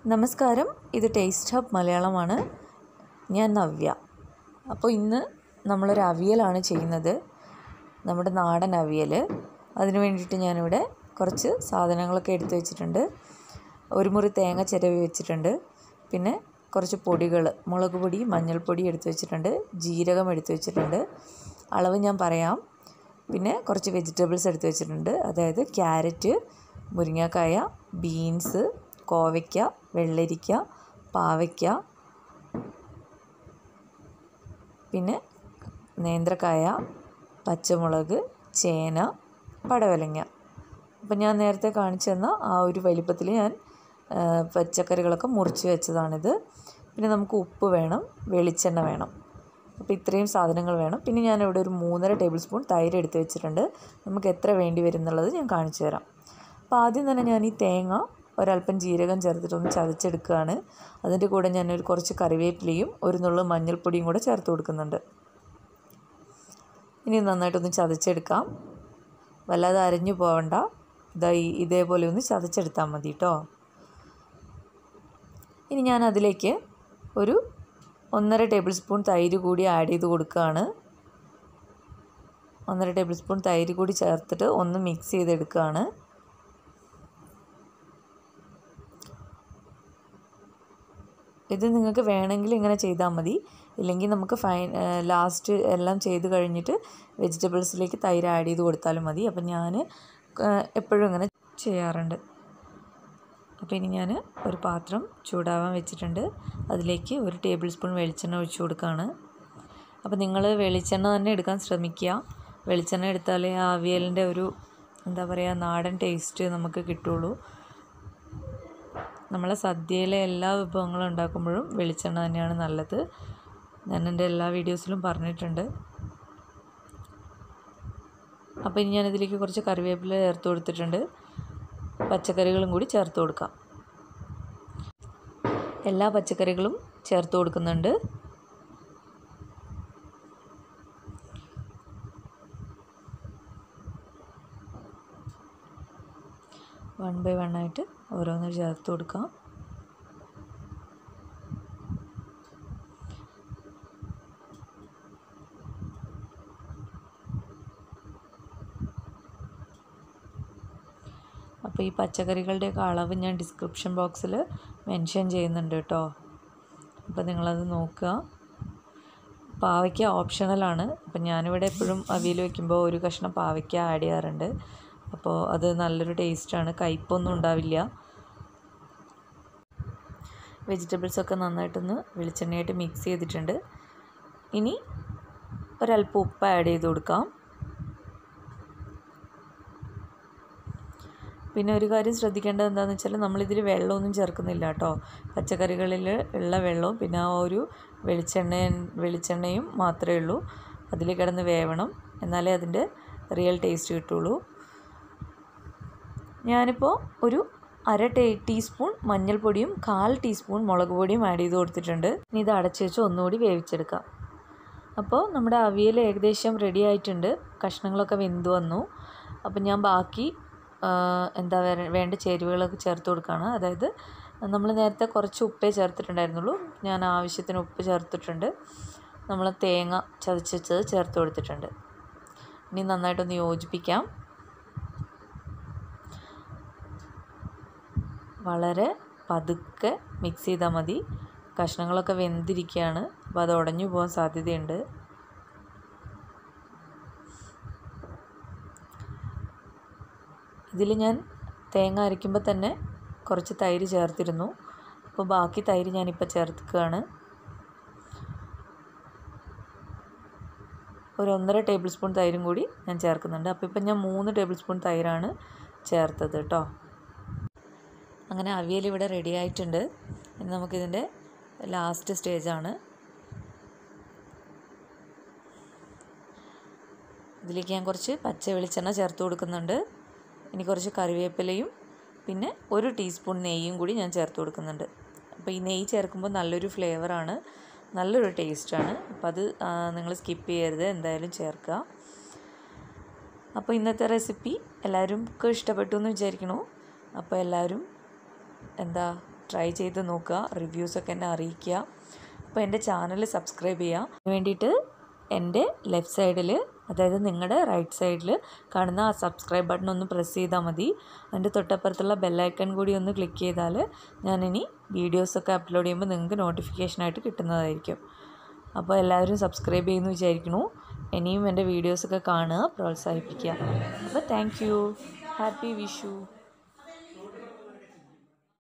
നമസ്കാരം ഇത് taste hub മലയാളമാണ് ഞാൻ നവ്യ അപ്പോൾ ഇന്ന് നമ്മളൊരു അവിയലാണ് ചെയ്യുന്നത് നമ്മുടെ നാടൻ അവിയൽ അതിന് വേണ്ടിയിട്ട് ഞാനിവിടെ കുറച്ച് സാധനങ്ങളൊക്കെ എടുത്തു വെച്ചിട്ടുണ്ട് ഒരു മുറി തേങ്ങ ചിരവി വെച്ചിട്ടുണ്ട് പിന്നെ കുറച്ച് പൊടികൾ മുളക് പൊടി മഞ്ഞൾപ്പൊടി എടുത്തു വെച്ചിട്ടുണ്ട് ജീരകം എടുത്തു വെച്ചിട്ടുണ്ട് അളവ് ഞാൻ പറയാം പിന്നെ കുറച്ച് വെജിറ്റബിൾസ് എടുത്ത് വെച്ചിട്ടുണ്ട് അതായത് ക്യാരറ്റ് മുരിങ്ങക്കായ ബീൻസ് കോവയ്ക്ക വെള്ളരിക്ക പാവയ്ക്ക പിന്നെ നേന്ത്രക്കായ പച്ചമുളക് ചേന പടവലങ്ങ അപ്പം ഞാൻ നേരത്തെ കാണിച്ചു തന്ന ആ ഒരു വലിപ്പത്തിൽ ഞാൻ ആ, പച്ചക്കറികളൊക്കെ മുറിച്ച് വെച്ചതാണിത് പിന്നെ നമുക്ക് ഉപ്പ് വേണം വെളിച്ചെണ്ണ വേണം അപ്പോൾ ഇത്രയും സാധനങ്ങൾ വേണം പിന്നെ ഞാൻ ഇവിടെ ഒരു മൂന്നര ടേബിൾ സ്പൂൺ തൈര് എടുത്ത് വെച്ചിട്ടുണ്ട് നമുക്ക് എത്ര വേണ്ടി വരും എന്നുള്ളത് ഞാൻ കാണിച്ചു തരാം അപ്പോൾ ആദ്യം തന്നെ ഞാൻ ഈ തേങ്ങ ഒരല്പം ജീരകം ചേർത്തിട്ടൊന്ന് ചതച്ചെടുക്കുകയാണ് അതിൻ്റെ കൂടെ ഞാൻ ഒരു കുറച്ച് കറിവേപ്പിലയും ഒരു നുള്ളു മഞ്ഞൾപ്പൊടിയും കൂടെ ചേർത്ത് കൊടുക്കുന്നുണ്ട് ഇനി നന്നായിട്ടൊന്ന് ചതച്ചെടുക്കാം വല്ലാതെ അരഞ്ഞു പോവണ്ട ഇതാ ഈ- ഇതേപോലെ ഒന്ന് ചതച്ചെടുത്താൽ മതി കേട്ടോ ഇനി ഞാൻ അതിലേക്ക് ഒരു ഒന്നര ടേബിൾ സ്പൂൺ തൈര് കൂടി ആഡ് ചെയ്ത് കൊടുക്കുകയാണ് ഒന്നര ടേബിൾ സ്പൂൺ തൈര് കൂടി ചേർത്തിട്ട് ഒന്ന് മിക്സ് ചെയ്തെടുക്കുകയാണ് ഇത് നിങ്ങൾക്ക് വേണമെങ്കിൽ ഇങ്ങനെ ചെയ്താൽ മതി ഇല്ലെങ്കിൽ നമുക്ക് ഫൈൻ ലാസ്റ്റ് എല്ലാം ചെയ്ത് കഴിഞ്ഞിട്ട് വെജിറ്റബിൾസിലേക്ക് തൈര് ആഡ് ചെയ്ത് കൊടുത്താലും മതി അപ്പം ഞാൻ എപ്പോഴും ഇങ്ങനെ ചെയ്യാറുണ്ട് അപ്പോൾ ഇനി ഞാൻ ഒരു പാത്രം ചൂടാവാൻ വെച്ചിട്ടുണ്ട് അതിലേക്ക് ഒരു ടേബിൾ സ്പൂൺ വെളിച്ചെണ്ണ ഒഴിച്ചു കൊടുക്കുകയാണ് അപ്പോൾ നിങ്ങൾ വെളിച്ചെണ്ണ തന്നെ എടുക്കാൻ ശ്രമിക്കുക വെളിച്ചെണ്ണ എടുത്താലേ ആ അവിയലിൻ്റെ ഒരു എന്താ പറയുക നാടൻ ടേസ്റ്റ് നമുക്ക് കിട്ടുള്ളൂ നമ്മളെ സദ്യയിലെ എല്ലാ വിഭവങ്ങളും ഉണ്ടാക്കുമ്പോഴും വെളിച്ചെണ്ണ തന്നെയാണ് നല്ലത് ഞാൻ എൻ്റെ എല്ലാ വീഡിയോസിലും പറഞ്ഞിട്ടുണ്ട് അപ്പോൾ ഇനി ഞാനിതിലേക്ക് കുറച്ച് കറിവേപ്പില ചേർത്ത് കൊടുത്തിട്ടുണ്ട് പച്ചക്കറികളും കൂടി ചേർത്ത് കൊടുക്കാം എല്ലാ പച്ചക്കറികളും ചേർത്ത് കൊടുക്കുന്നുണ്ട് വൺ ബൈ വൺ ആയിട്ട് ഓരോന്ന് ചേർത്ത് കൊടുക്കാം അപ്പോൾ ഈ പച്ചക്കറികളുടെയൊക്കെ അളവ് ഞാൻ ഡിസ്ക്രിപ്ഷൻ ബോക്സിൽ മെൻഷൻ ചെയ്യുന്നുണ്ട് കേട്ടോ അപ്പോൾ നിങ്ങളത് നോക്കുക പാവയ്ക്ക ഓപ്ഷണലാണ് അപ്പം ഞാനിവിടെ എപ്പോഴും അവിയൽ വയ്ക്കുമ്പോൾ ഒരു കഷ്ണം പാവയ്ക്ക ആഡ് ചെയ്യാറുണ്ട് അപ്പോൾ അത് നല്ലൊരു ടേസ്റ്റാണ് കയ്പൊന്നും ഉണ്ടാവില്ല വെജിറ്റബിൾസൊക്കെ നന്നായിട്ടൊന്ന് വെളിച്ചെണ്ണയായിട്ട് മിക്സ് ചെയ്തിട്ടുണ്ട് ഇനി ഒരല്പം ഉപ്പ് ആഡ് ചെയ്ത് കൊടുക്കാം പിന്നെ ഒരു കാര്യം ശ്രദ്ധിക്കേണ്ടത് എന്താണെന്ന് വെച്ചാൽ നമ്മളിതിൽ വെള്ളമൊന്നും ചേർക്കുന്നില്ല കേട്ടോ പച്ചക്കറികളിൽ ഉള്ള വെള്ളവും പിന്നെ ആ ഒരു വെളിച്ചെണ്ണ വെളിച്ചെണ്ണയും മാത്രമേ ഉള്ളൂ അതിൽ കിടന്ന് വേവണം എന്നാലേ അതിൻ്റെ റിയൽ ടേസ്റ്റ് കിട്ടുള്ളൂ ഞാനിപ്പോൾ ഒരു അര ടേ ടീസ്പൂൺ മഞ്ഞൾപ്പൊടിയും കാൽ ടീസ്പൂൺ മുളക് പൊടിയും ആഡ് ചെയ്ത് കൊടുത്തിട്ടുണ്ട് ഇനി ഇത് അടച്ച് വെച്ച് ഒന്നുകൂടി വേവിച്ചെടുക്കാം അപ്പോൾ നമ്മുടെ അവിയൽ ഏകദേശം റെഡി ആയിട്ടുണ്ട് കഷ്ണങ്ങളൊക്കെ വെന്ത് വന്നു അപ്പം ഞാൻ ബാക്കി ആ, എന്താ വേ- വേണ്ട ചേരുവകളൊക്കെ ചേർത്ത് കൊടുക്കുകയാണ് അതായത് നമ്മൾ നേരത്തെ കുറച്ച് ഉപ്പേ ചേർത്തിട്ടുണ്ടായിരുന്നുള്ളൂ ഞാൻ ആവശ്യത്തിന് ഉപ്പ് ചേർത്തിട്ടുണ്ട് നമ്മൾ തേങ്ങ ചതച്ച് വെച്ചത് ചേർത്ത് കൊടുത്തിട്ടുണ്ട് ഇനി നന്നായിട്ടൊന്ന് യോജിപ്പിക്കാം വളരെ പതുക്കെ മിക്സ് ചെയ്താൽ മതി കഷ്ണങ്ങളൊക്കെ വെന്തിരിക്കുകയാണ് അപ്പോൾ അത് ഉടഞ്ഞു പോകാൻ സാധ്യതയുണ്ട് ഇതിൽ ഞാൻ തേങ്ങ അരയ്ക്കുമ്പോൾ തന്നെ കുറച്ച് തൈര് ചേർത്തിരുന്നു അപ്പോൾ ബാക്കി തൈര് ഞാനിപ്പോൾ ചേർക്കുകയാണ് ഒരു ഒന്നര ടേബിൾ സ്പൂൺ തൈരും കൂടി ഞാൻ ചേർക്കുന്നുണ്ട് അപ്പോൾ ഇപ്പം ഞാൻ മൂന്ന് ടേബിൾ സ്പൂൺ തൈരാണ് ചേർത്തത് കേട്ടോ അങ്ങനെ അവിയൽ ഇവിടെ റെഡി ആയിട്ടുണ്ട് ഇനി നമുക്കിതിൻ്റെ ലാസ്റ്റ് സ്റ്റേജാണ് ഇതിലേക്ക് ഞാൻ കുറച്ച് പച്ച വെളിച്ചെണ്ണ ചേർത്ത് കൊടുക്കുന്നുണ്ട് ഇനി കുറച്ച് കറിവേപ്പിലയും പിന്നെ ഒരു ടീസ്പൂൺ നെയ്യും കൂടി ഞാൻ ചേർത്ത് കൊടുക്കുന്നുണ്ട് അപ്പോൾ ഈ നെയ്യ് ചേർക്കുമ്പോൾ നല്ലൊരു ഫ്ലേവറാണ് നല്ലൊരു ടേസ്റ്റാണ് അപ്പോൾ അത് നിങ്ങൾ സ്കിപ്പ് ചെയ്യരുത് എന്തായാലും ചേർക്കുക അപ്പോൾ ഇന്നത്തെ റെസിപ്പി എല്ലാവർക്കും ഇഷ്ടപ്പെട്ടു എന്ന് വിചാരിക്കണു അപ്പോൾ എല്ലാവരും എന്താ ട്രൈ ചെയ്ത് നോക്കുക റിവ്യൂസൊക്കെ എന്നെ അറിയിക്കുക അപ്പോൾ എൻ്റെ ചാനൽ സബ്സ്ക്രൈബ് ചെയ്യുക അതിന് വേണ്ടിയിട്ട് എൻ്റെ ലെഫ്റ്റ് സൈഡിൽ അതായത് നിങ്ങളുടെ റൈറ്റ് സൈഡിൽ കാണുന്ന ആ സബ്സ്ക്രൈബ് ബട്ടൺ ഒന്ന് പ്രസ് ചെയ്താൽ മതി അതിൻ്റെ തൊട്ടപ്പുറത്തുള്ള ബെല്ലൈക്കൺ കൂടി ഒന്ന് ക്ലിക്ക് ചെയ്താൽ ഞാനിനി വീഡിയോസൊക്കെ അപ്ലോഡ് ചെയ്യുമ്പോൾ നിങ്ങൾക്ക് നോട്ടിഫിക്കേഷനായിട്ട് കിട്ടുന്നതായിരിക്കും അപ്പോൾ എല്ലാവരും സബ്സ്ക്രൈബ് ചെയ്യുന്നു വിചാരിക്കുന്നു ഇനിയും എൻ്റെ വീഡിയോസൊക്കെ കാണുക പ്രോത്സാഹിപ്പിക്കുക അപ്പോൾ താങ്ക് യു ഹാപ്പി വിഷു